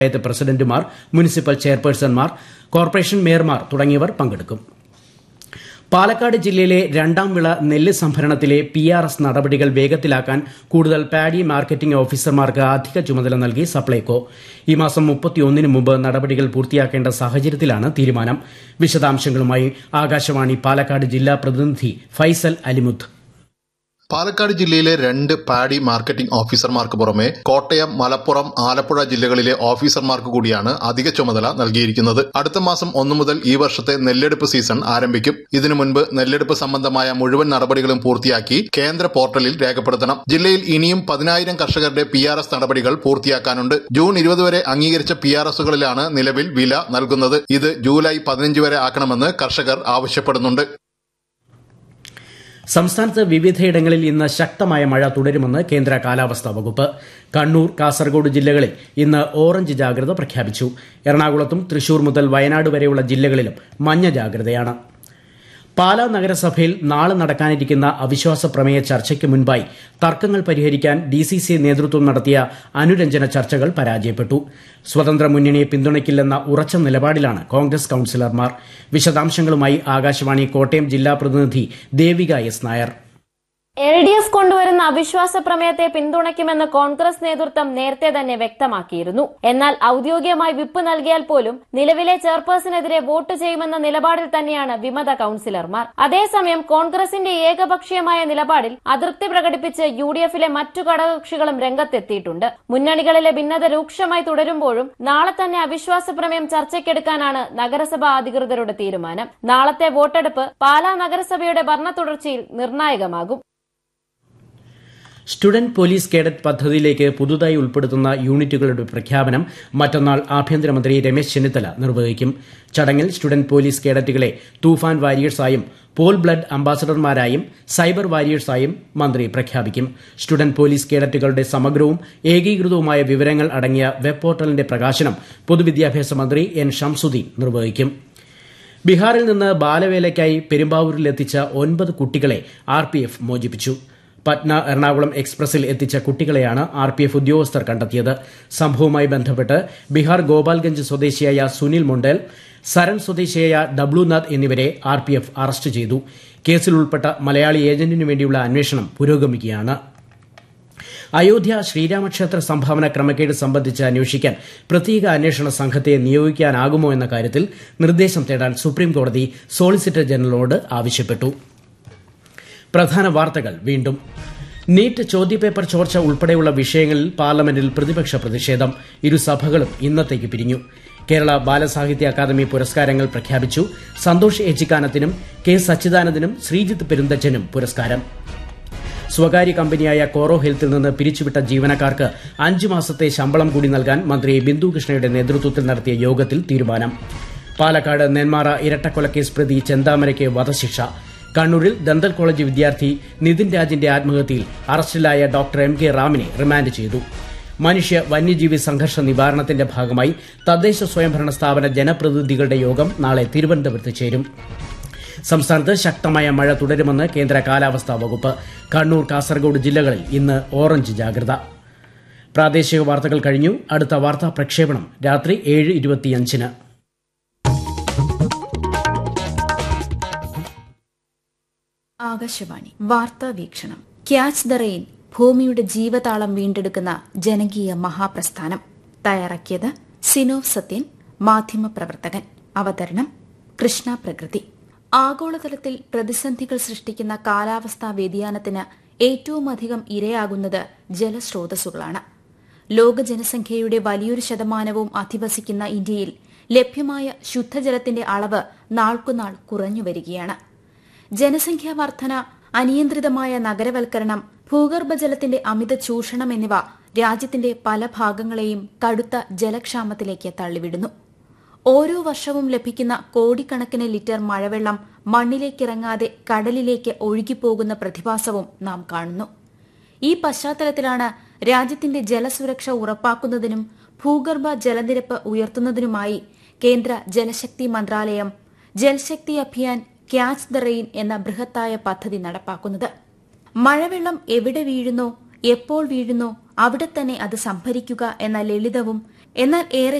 പഞ്ചായത്ത് പ്രസിഡന്റുമാർ municipal ചെയർപേഴ്സൺമാർ corporation മേയർമാർ തുടങ്ങിയവർ പങ്കെടുക്കും പാലക്കാട് ജില്ലയിലെ രണ്ടാം വിള നെല്ല് സംഭരണത്തിലെ പി ആർ എസ് നടപടികൾ വേഗത്തിലാക്കാൻ കൂടുതൽ പാഡി മാർക്കറ്റിംഗ് ഓഫീസർമാർക്ക് അധിക ചുമതല നൽകി സപ്ലൈകോ ഈ മാസം മുപ്പത്തിയൊന്നിന് മുമ്പ് നടപടികൾ പൂർത്തിയാക്കേണ്ട സാഹചര്യത്തിലാണ് തീരുമാനം വിശദാംശങ്ങളുമായി ആകാശവാണി പാലക്കാട് ജില്ലാ പ്രതിനിധി ഫൈസൽ അലിമുത്ത് പാലക്കാട് ജില്ലയിലെ രണ്ട് പാഡി മാർക്കറ്റിംഗ് ഓഫീസർമാർക്ക് പുറമെ കോട്ടയം മലപ്പുറം ആലപ്പുഴ ജില്ലകളിലെ ഓഫീസർമാർക്ക് കൂടിയാണ് അധിക ചുമതല നൽകിയിരിക്കുന്നത് അടുത്ത മാസം ഒന്നു മുതൽ ഈ വർഷത്തെ നെല്ലെടുപ്പ് സീസൺ ആരംഭിക്കും ഇതിനു മുൻപ് നെല്ലെടുപ്പ് സംബന്ധമായ മുഴുവൻ നടപടികളും പൂർത്തിയാക്കി കേന്ദ്ര പോർട്ടലിൽ രേഖപ്പെടുത്തണം ജില്ലയിൽ ഇനിയും പതിനായിരം കർഷകരുടെ പി ആർ എസ് നടപടികൾ പൂർത്തിയാക്കാനുണ്ട് ജൂൺ ഇരുപത് വരെ അംഗീകരിച്ച പി ആർ എസുകളിലാണ് നിലവിൽ വില നൽകുന്നത് ഇത് ജൂലൈ പതിനഞ്ച് വരെ ആക്കണമെന്ന് കർഷകർ ആവശ്യപ്പെടുന്നുണ്ട് സംസ്ഥാനത്ത് വിവിധയിടങ്ങളിൽ ഇന്ന് ശക്തമായ മഴ തുടരുമെന്ന് കേന്ദ്ര കാലാവസ്ഥാ വകുപ്പ് കണ്ണൂർ കാസർഗോഡ് ജില്ലകളിൽ ഇന്ന് ഓറഞ്ച് ജാഗ്രത പ്രഖ്യാപിച്ചു എറണാകുളത്തും തൃശൂർ മുതൽ വയനാട് വരെയുള്ള ജില്ലകളിലും മഞ്ഞ ജാഗ്രതയാണ് പാലാ നഗരസഭയിൽ നാളെ നടക്കാനിരിക്കുന്ന അവിശ്വാസ പ്രമേയ ചർച്ചയ്ക്ക് മുൻപായി തർക്കങ്ങൾ പരിഹരിക്കാൻ ഡി സി സി നേതൃത്വം നടത്തിയ അനുരഞ്ജന ചർച്ചകൾ പരാജയപ്പെട്ടു സ്വതന്ത്ര മുന്നണിയെ പിന്തുണയ്ക്കില്ലെന്ന ഉറച്ച നിലപാടിലാണ് കോൺഗ്രസ് കൌൺസിലർമാർ വിശദാംശങ്ങളുമായി ആകാശവാണി കോട്ടയം ജില്ലാ പ്രതിനിധി Devika S Nair L D F കൊണ്ടുവരുന്ന അവിശ്വാസ പ്രമേയത്തെ പിന്തുണയ്ക്കുമെന്ന് കോൺഗ്രസ് നേതൃത്വം നേരത്തെ തന്നെ വ്യക്തമാക്കിയിരുന്നു എന്നാൽ ഔദ്യോഗികമായി വിപ്പ് നൽകിയാൽ പോലും നിലവിലെ ചെയർപേഴ്സണെതിരെ വോട്ട് ചെയ്യുമെന്ന നിലപാടിൽ തന്നെയാണ് വിമത കൌൺസിലർമാർ അതേസമയം കോൺഗ്രസിന്റെ ഏകപക്ഷീയമായ നിലപാടിൽ അതൃപ്തി പ്രകടിപ്പിച്ച് യു ഡി എഫിലെ മറ്റു ഘടകകക്ഷികളും രംഗത്തെത്തിയിട്ടുണ്ട് മുന്നണികളിലെ ഭിന്നത രൂക്ഷമായി തുടരുമ്പോഴും നാളെ തന്നെ അവിശ്വാസ പ്രമേയം ചർച്ചയ്ക്കെടുക്കാനാണ് നഗരസഭാ അധികൃതരുടെ തീരുമാനം നാളത്തെ വോട്ടെടുപ്പ് പാലാ നഗരസഭയുടെ ഭരണ തുടർച്ചയിൽ നിർണായകമാകും സ്റ്റുഡന്റ് പോലീസ് കേഡറ്റ് പദ്ധതിയിലേക്ക് പുതുതായി ഉൾപ്പെടുത്തുന്ന യൂണിറ്റുകളുടെ പ്രഖ്യാപനം മറ്റന്നാൾ ആഭ്യന്തരമന്ത്രി രമേശ് ചെന്നിത്തല നിർവഹിക്കും ചടങ്ങിൽ സ്റ്റുഡന്റ് പോലീസ് കേഡറ്റുകളെ തൂഫാൻ വാരിയേഴ്സായും പോൾ ബ്ലഡ് അംബാസഡർമാരായും സൈബർ വാരിയേഴ്സായും മന്ത്രി പ്രഖ്യാപിക്കും സ്റ്റുഡന്റ് പോലീസ് കേഡറ്റുകളുടെ സമഗ്രവും ഏകീകൃതവുമായ വിവരങ്ങൾ അടങ്ങിയ വെബ് പോർട്ടലിന്റെ പ്രകാശനം പൊതുവിദ്യാഭ്യാസ മന്ത്രി എൻ ഷംസുദ്ദീൻ നിർവഹിക്കും ബീഹാറിൽ നിന്ന് ബാലവേലയ്ക്കായി പെരുമ്പാവൂരിലെത്തിച്ച ഒൻപത് കുട്ടികളെ ആർ പി എഫ് മോചിപ്പിച്ചു പറ്റ്ന എറണാകുളം എക്സ്പ്രസിൽ എത്തിച്ച കുട്ടികളെയാണ് ആർ പി എഫ് ഉദ്യോഗസ്ഥർ കണ്ടെത്തിയത് സംഭവവുമായി ബന്ധപ്പെട്ട് ബീഹാർ ഗോപാൽഗഞ്ച് സ്വദേശിയായ സുനിൽ മുണ്ടൽ സരൺ സ്വദേശിയായ ഡബ്ലുനാഥ് എന്നിവരെ ആർ പി എഫ് അറസ്റ്റ് ചെയ്തു കേസിൽ ഉൾപ്പെട്ട മലയാളി ഏജന്റിനു വേണ്ടിയുള്ള അന്വേഷണം പുരോഗമിക്കുകയാണ് അയോധ്യ ശ്രീരാമക്ഷേത്ര സംഭാവന ക്രമക്കേട് സംബന്ധിച്ച് അന്വേഷിക്കാൻ പ്രത്യേക അന്വേഷണ സംഘത്തെ നിയോഗിക്കാനാകുമോ എന്ന കാര്യത്തിൽ നിർദ്ദേശം തേടാൻ സുപ്രീംകോടതി സോളിസിറ്റർ ജനറലിനോട് ആവശ്യപ്പെട്ടു പ്രധാന വാർത്തകൾ വീണ്ടും നീറ്റ് ചോദ്യപേപ്പർ ചോർച്ച ഉൾപ്പെടെയുള്ള വിഷയങ്ങളിൽ പാർലമെന്റിൽ പ്രതിപക്ഷ പ്രതിഷേധം ഇരുസഭകളും ഇന്നത്തേക്ക് പിരിഞ്ഞു കേരള ബാലസാഹിത്യ അക്കാദമി പുരസ്കാരങ്ങൾ പ്രഖ്യാപിച്ചു സന്തോഷ് ഏച്ചിക്കാനത്തിനും കെ സച്ചിദാനന്ദനും ശ്രീജിത്ത് പെരുന്തച്ചനും പുരസ്കാരം സ്വകാര്യ കമ്പനിയായ കോറോ ഹെൽത്തിൽ നിന്ന് പിരിച്ചുവിട്ട ജീവനക്കാർക്ക് അഞ്ചു മാസത്തെ ശമ്പളം കൂടി നൽകാൻ മന്ത്രി ബിന്ദു കൃഷ്ണയുടെ നേതൃത്വത്തിൽ നടത്തിയ യോഗത്തിൽ തീരുമാനം പാലക്കാട് നെന്മാറ ഇരട്ടക്കൊലക്കേസ് പ്രതി ചെന്താമരയ്ക്ക് വധശിക്ഷ കണ്ണൂരിൽ ദന്തൽ കോളേജ് വിദ്യാർത്ഥി നിതിൻ രാജിന്റെ ആത്മഹത്യയിൽ അറസ്റ്റിലായ ഡോക്ടർ എം കെ റാമിനെ റിമാൻഡ് ചെയ്തു മനുഷ്യ വന്യജീവി സംഘർഷ നിവാരണത്തിന്റെ ഭാഗമായി തദ്ദേശ സ്വയംഭരണ സ്ഥാപന ജനപ്രതിനിധികളുടെ യോഗം നാളെ തിരുവനന്തപുരത്ത് ചേരും സംസ്ഥാനത്ത് ശക്തമായ മഴ തുടരുമെന്ന് കേന്ദ്ര കാലാവസ്ഥാ വകുപ്പ് കണ്ണൂർ കാസർഗോഡ് ജില്ലകളിൽ ഇന്ന് ഓറഞ്ച് ജാഗ്രത പ്രാദേശിക വാർത്തകൾ കഴിഞ്ഞു അടുത്ത വാർത്താ പ്രക്ഷേപണം രാത്രി ഏഴ് ഇരുപത്തിയഞ്ചിന് ആകാശവാണി വാർത്താ വീക്ഷണം ക്യാച്ച് ദ റെയിൻ ഭൂമിയുടെ ജീവതാളം വീണ്ടെടുക്കുന്ന ജനകീയ മഹാപ്രസ്ഥാനം തയ്യാറാക്കിയത് സിനോവ് സത്യൻ മാധ്യമപ്രവർത്തകൻ അവതരണം കൃഷ്ണ പ്രകൃതി ആഗോളതലത്തിൽ പ്രതിസന്ധികൾ സൃഷ്ടിക്കുന്ന കാലാവസ്ഥാ വ്യതിയാനത്തിന് ഏറ്റവുമധികം ഇരയാകുന്നത് ജലസ്രോതസ്സുകളാണ് ലോക ജനസംഖ്യയുടെ വലിയൊരു ശതമാനവും അധിവസിക്കുന്ന ഇന്ത്യയിൽ ലഭ്യമായ ശുദ്ധജലത്തിന്റെ അളവ് നാൾക്കുനാൾ കുറഞ്ഞുവരികയാണ് ജനസംഖ്യാ വർധന അനിയന്ത്രിതമായ നഗരവൽക്കരണം ഭൂഗർഭജലത്തിന്റെ അമിത ചൂഷണം എന്നിവ രാജ്യത്തിന്റെ പല ഭാഗങ്ങളെയും കടുത്ത ജലക്ഷാമത്തിലേക്ക് തള്ളിവിടുന്നു ഓരോ വർഷവും ലഭിക്കുന്ന കോടിക്കണക്കിന് ലിറ്റർ മഴവെള്ളം മണ്ണിലേക്കിറങ്ങാതെ കടലിലേക്ക് ഒഴുകിപ്പോകുന്ന പ്രതിഭാസവും നാം കാണുന്നു ഈ പശ്ചാത്തലത്തിലാണ് രാജ്യത്തിന്റെ ജലസുരക്ഷ ഉറപ്പാക്കുന്നതിനും ഭൂഗർഭ ജലനിരപ്പ് ഉയർത്തുന്നതിനുമായി കേന്ദ്ര ജലശക്തി മന്ത്രാലയം Jal Shakti Abhiyan catch the rain എന്ന ബൃഹത്തായ പദ്ധതി നടപ്പാക്കുന്നത് മഴവെള്ളം എവിടെ വീഴുന്നോ എപ്പോൾ വീഴുന്നോ അവിടെ തന്നെ അത് സംഭരിക്കുക എന്ന ലളിതവും എന്നാൽ ഏറെ